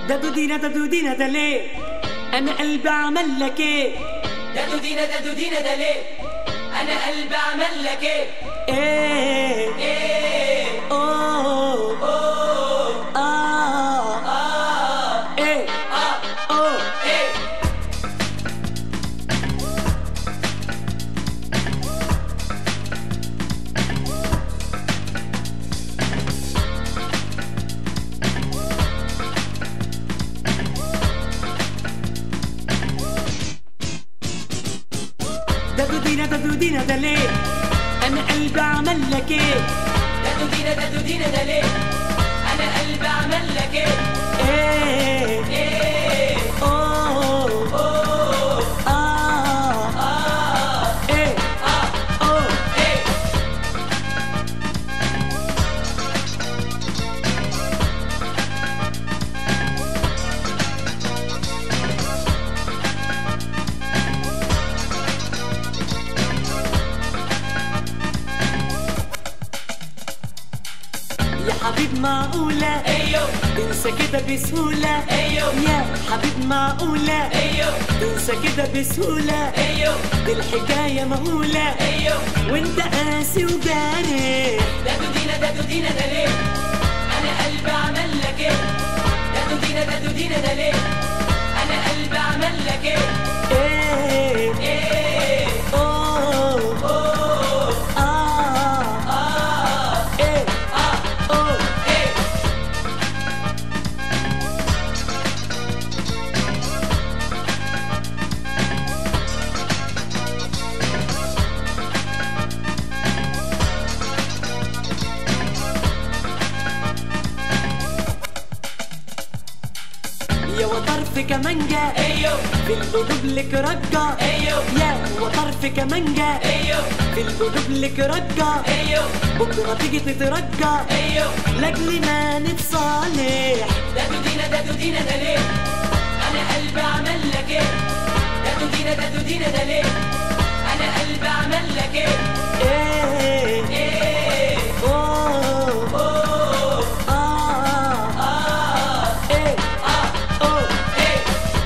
ده دودينا ده دودينا ده ليه انا قلبي عمل لك ايه ده دودينا ده دودينا ده ليه انا قلبي عمل لك ايه ايه ايه اوه اوه اه اه ايه اه اوه ايه ده دودينا ده دودينا ده ليه انا قلبي عمل لك ايه ده دودينا ده دودينا ده ليه انا قلبي عمل لك ايه ايه ايه اوه اوه اه اه ايه اه اوه ايه يا حبيب معقولة ايوه تنسى كده بسهولة ايوه يا حبيب معقولة ايوه تنسى كده بسهولة ايوه دي الحكاية مهولة ايوه وانت قاسي وجارح ده دودينا ده دودينا ده ليه انا قلبي عمل لك ايه ده دودينا ده دودينا ده ليه انا قلبي عمل لك ايه ايه ايه اوه اوه اه اه ايه اه اوه ايه يا وطرف كمانجا ايوه في القلوب لك رجة ايوه يا وطرف كمانجا ايوه في القلوب لك رجة ايوه بكرة تيجي تترجى ايوه لاجل ما نتصالح ده دودينا ده دودينا ده ليه انا قلبي عمل لك ايه ده دودينا ده دودينا ده ليه انا قلبي عمل لك ايه ايه ايه اوه اوه اه اه ايه اه اوه ايه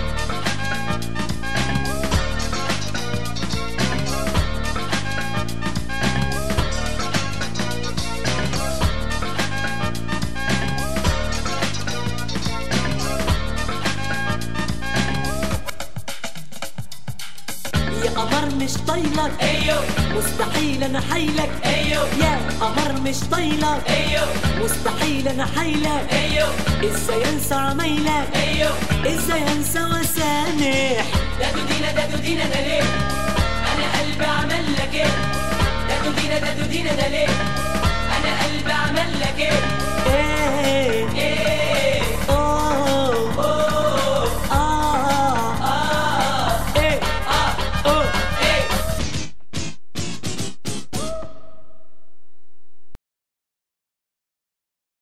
يا قمر مش طايلك ايوه مستحيل انا حيلك ايوه يا قمر مش طايلك ايوه مستحيل انا حيلك ايوه ازاي انسى عمايلك ايوه ازاي انسى وسامح ده دودينا ده دودينا ده ليه انا قلبي عمل لك ايه ده دودينا ده دودينا ده ليه انا قلبي عمل لك ايه